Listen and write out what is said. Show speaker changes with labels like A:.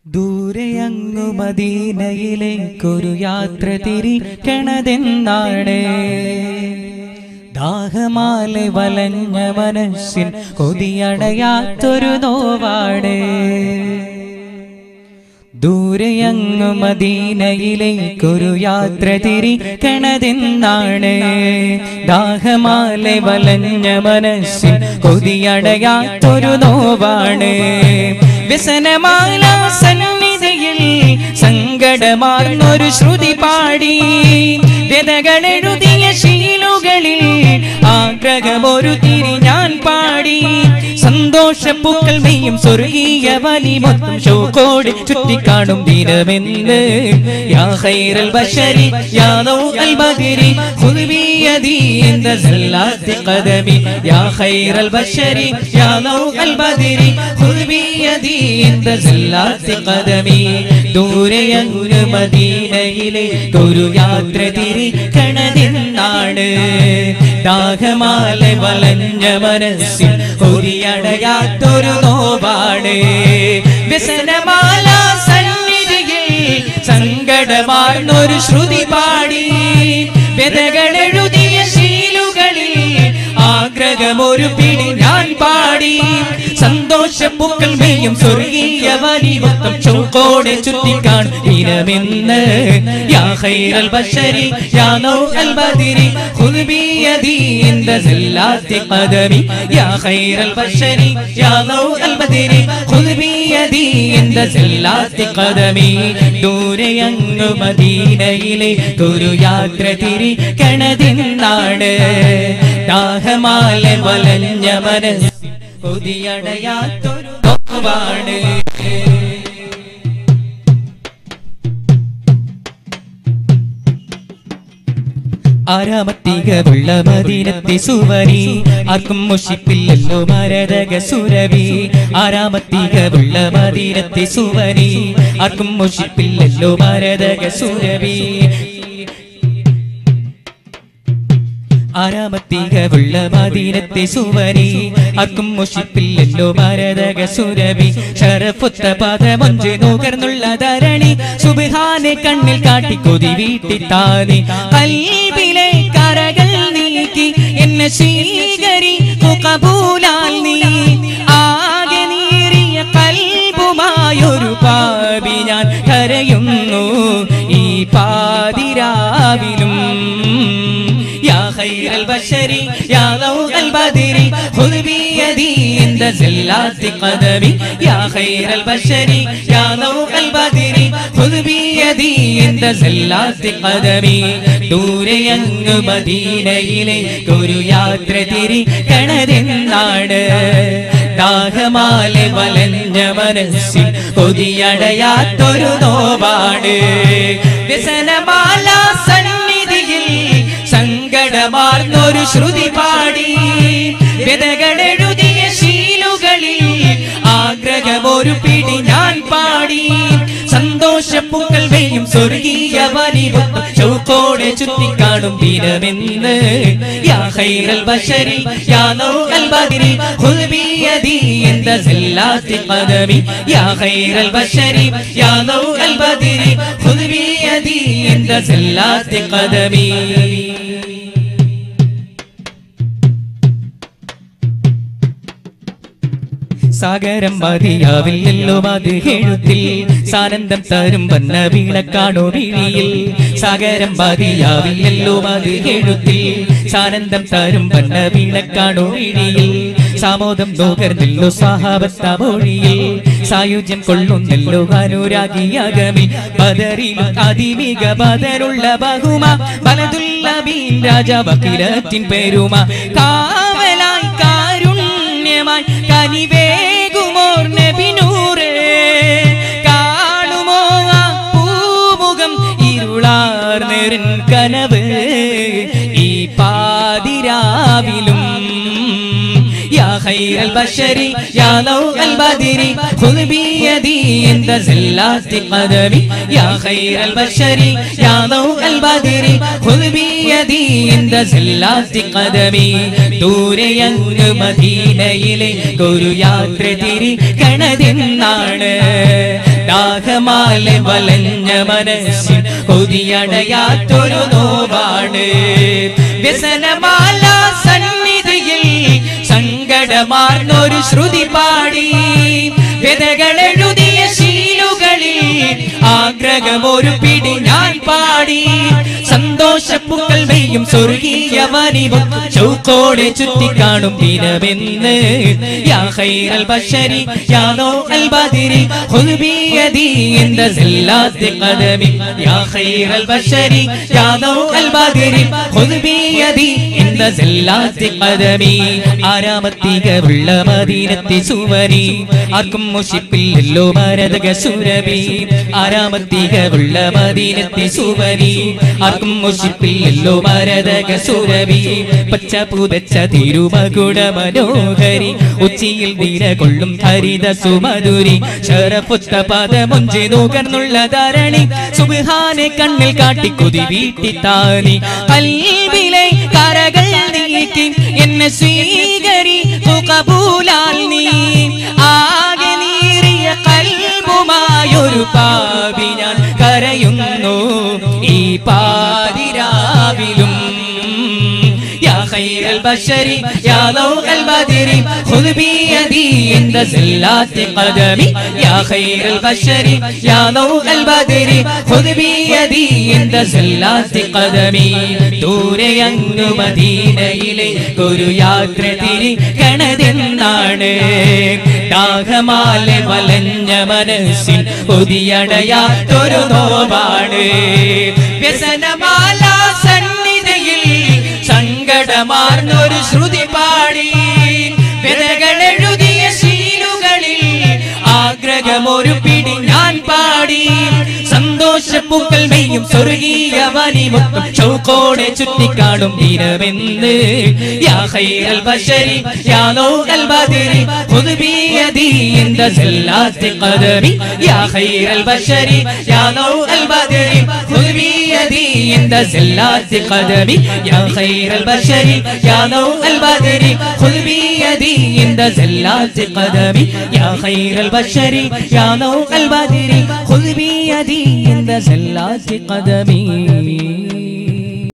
A: ദൂരെയങ്ങു മദീനയിലേക്കൊരു യാത്ര തിരിക്കണതെന്നാണ് ദാഹമാലെ വലഞ്ഞ മനസ്സിൻ കൊതിയടയാത്തൊരു നോവാണ് ദൂരെയങ്ങു മദീനയിലേക്കൊരു യാത്ര തിരിക്കണതെന്നാണ് ദാഹമാലെ വലഞ്ഞ മനസ്സിൻ കൊതിയടയാത്തൊരു നോവാണ് വ്യസനമാല സന്നിധിയിൽ സങ്കടമാർന്നൊരു ശ്രുതി പാടി വ്യതകളെഴുതിയ ശീലുകളിൽ ആഗ്രഹമൊരു തിരി ഞാൻ പാടി സന്തോഷപ്പൂക്കൾ മെയ്യും സ്വർഗീയ വലി മൊത്തം ഷോക്കോട് ചുറ്റിക്കാണും ദിനമെന്ന് യാ ഖൈറൽ ബശരി യാ നൗഅൽ ബദരി ഖുദ് ബിയദി ഇന്ദ സല്ലാത്തി ഖദമി യാ ഖൈറൽ ബശരി യാ നൗഅൽ ബദരി ഖുദ് ബിയദി ഇന്ദ സല്ലാത്തി ഖദമി ദൂരെയങ്ങ് മദീനയിലെ ഒരു യാത്ര തിരിക്കണതെന്നാണ് ദാഹമാല വലഞ്ഞ മനസ്സിൽ ഒരിയടയാത്തൊരു നോവാണ് വ്യസനമാല സന്നിധിയിൽ സങ്കടമാർന്നൊരു ശ്രുതി പാടി വ്യതകളെഴുതിയ ശീലുകളിൽ ആഗ്രഹമൊരു പിടി ഞാൻ പാടി സന്തോഷപ്പൂക്കൾ മെയ്യും സ്വർഗീയ വലി മൊത്തം ചൗക്കോടെ ചുറ്റിക്കാൺ ദിനമെന്ന് യാ ഖൈറൽ ബശരി യാ നൗഅൽ ബദരി ഖുദ് ബിയദി ഇന്ദ സല്ലാത്തി ഖദമി യാ ഖൈറൽ ബശരി യാ നൗഅൽ ബദരി ഖുദ് ബിയദി ഇന്ദ സല്ലാത്തി ഖദമി ദൂരെയങ്ങ് മദീനയിലെ ഒരു യാത്ര തിരിക്കണതെന്നാണ് ദാഹമാല വലഞ്ഞ മനസ്സ് കൊതിയടയാത്തൊരു നോവാണ് ആരാമത്തികവുള്ള മദീനത്തെ സുവരി ആർക്കും മുഷിപ്പില്ലല്ലോ മരതക സുരവി ആരാമത്തികവുള്ള മദീനത്തെ സുവരി ആർക്കും മുഷിപ്പില്ലല്ലോ മരതക സുരവി ആരാമത്തികവുള്ള മദീനത്തെ സുവരി ആർക്കും മുഷിപ്പില്ലല്ലോ മരതക സുരഭി ശരഫുത്ത പദമൊഞ്ച് നുകർന്നുള്ള ധരണി സുബിഹാനെ കണ്ണിൽ കാട്ടി കൊതി വീട്ടിത്താനെ കൽബിലെ കരകൾ നീക്കി എന്നെ സ്വീകരി കബൂലാൽ നീ ആകെ നീറിയ കൽബുമായൊരു പാപി ഞാൻ കരയുന്നു ഈ പാതിരാവിലും يا خير البشر يا ضوء البدر خذ بيدي عند زلات قدمي يا خير البشر يا ضوء البدر خذ بيدي عند زلات قدمي ദൂരെയങ്ങ് മദീനയിലേക്കൊരു യാത്ര തിരിക്കണതെന്നാണ് ദാഹമാലെ വലഞ്ഞ മനസ്സിൽ കൊതിയടയാത്തൊരു നോവാണ് വ്യസനമാല സന്നിധിയിൽ സങ്കടമാർന്നൊരു ശ്രുതി പാടി വ്യതകളെഴുതിയ ശീലുകളിൽ ആഗ്രഹമൊരു പിടി ഞാൻ പാടി സന്തോഷപ്പൂക്കൾ വെയും സ്വർഗീയ വലിവൊപ്പം ചൗക്കോടെ ചുറ്റിക്കാണും ദിനമെന്ന് യാ ഖൈറൽ ബശരി യാ നൗഅൽ ബദരി ഖുദ് ബിയദി ഇന്ദ സല്ലാത്തി ഖദമി യാ ഖൈറൽ ബശരി യാ നൗഅൽ ബദരി ഖുദ് ബിയദി ഇന്ദ സല്ലാത്തി ഖദമി സാഗരം മതിയാവില്ലല്ലോ അത് എഴുത്തിൽ സാനന്ദം തരും വന്ന വീണക്കാണോ വിഴിയിൽ സാഗരം മതിയാവില്ലല്ലോ അത് എഴുത്തിൽ സാനന്ദം തരും വന്ന വീണക്കാണോ വിഴിയിൽ സാമോദം നോകർന്നല്ലോ സഹാബത്ത മൊഴിയിൽ സായുജ്യം കൊള്ളുന്നല്ലോ അനുരാഗിയാകമി ബദറിലും അതിമിക ബദറുള്ള ബഹുമ ബലതുല്ല ബീൻ രാജ വക്കിലത്തിൻ പെരുമ കാവലായി കാരുണ്യമായി കനിവേകുമോർ നബിനൂറ് കാണുമോ ആ പൂമുഖം ഇരുളാർന്നെറിൻ കനവ് ഈ പാതിരാവിലും يا خير البشر يا نوء البدر خذ بيدي عند زلات قدمي يا خير البشر يا نوء البدر خذ بيدي عند زلات قدمي ദൂരെയങ്ങ് മദീനയിലെ ഒരു യാത്ര തിരിക്കണതെന്നാണ് ദാഹമാലെ വലഞ്ഞ മനസ്സിൽ കൊതിയടയാത്തൊരു നോവാണ് വ്യസനമാല സന്നിധിയിൽ സങ്കടമാർന്നൊരു ശ്രുതി പാടി വ്യതകളെഴുതിയ ശീലുകളിൽ ആഗ്രഹമൊരു പിടി ഞാൻ പാടി സന്തോഷപ്പുക്കൾ വെയ്യും സ്വർഗീയ വരിവും ചൗക്കോടെ ചുറ്റിക്കാണും ദിനമെന്ന് യാ ഖൈറൽ ബശരി യാ നൂഅൽ ബദരി ഖുദ് ബിയദി ഇൻദ സല്ലാത്തി ഖദമി യാ ഖൈറൽ ബശരി യാ നൂഅൽ ബദരി ഖുദ് ബിയദി ഇൻദ സല്ലാത്തി ഖദമി ആരാമത്തികവുള്ള മദീനത്തെ സുവരി ആർക്കും മുഷിപ്പില്ലല്ലോ മരതക സുരഭി ആരാമത്തികവുള്ള മദീനത്തെ സുവരി ആർക്കും മുഷിപ്പില്ലല്ലോ മരതക സുരഭി പച്ച പുതച്ച തിരുമകുട മനോഹരി ഉച്ചിയിൽ നിലകൊള്ളും ഹരിത സുമധുരി ശരപുത്ത പദമുഞ്ചി നുകർന്നുള്ള ധരണി സുബിഹാനെ കണ്ണിൽ കാട്ടി കൊതി വീട്ടി താനി കൽവിലെ കരകൾ നീക്കി എന്നെ സ്വീകരി കബൂലാൽ നീ ആകെ നീറിയ കൽബുമായൊരു പാപി ഞാൻ കരയുന്നു ഈ പാതിരാവിലും يا خير البشر يا ضوء البدر خذ بيدي عند زلات قدمي يا خير البشر يا ضوء البدر خذ بيدي عند زلات قدمي ദൂരെ അങ്ങ് മദീനയിലേക്കൊരു യാത്ര തിരിക്കണതെന്നാണ് ദാഹമാലെ വലഞ്ഞ മനസ്സിൽ ഒതിയടയാത്തൊരു നോവാണ് വ്യസനമാല സന്നിധിയിൽ സങ്കടമാർന്നൊരു ശ്രുതി പാടി വിരകളെഴുതിയ ശീലുകളിൽ ആഗ്രഹമൊരു പിടി ഞാൻ പാടി സന്തോഷപ്പൂക്കൾ മെയ്യും സ്വർഗീയ വനിമുക്കം ചൗക്കോടെ ചുറ്റിക്കാണും ദിനമെന്ന് യാ ഖൈറൽ ബശരി യാ നൂഅൽ ബദരി ഖുദ് ബിയദി ഇൻദ സല്ലാത്തി ഖദമി യാ ഖൈറൽ ബശരി യാ നൂഅൽ ബദരി ഖുദ് ബിയദി ഇൻദ സല്ലാത്തി ഖദമി യാ ഖൈറൽ ബശരി യാ നൂഅൽ ബദരി ഖുദ് ബിയദി ഇൻദ സല്ലാത്തി ഖദമി യാ ഖൈറൽ ബശരി യാ നൂഅൽ ബദരി ഖുദ് بيدي عند زلات قدمي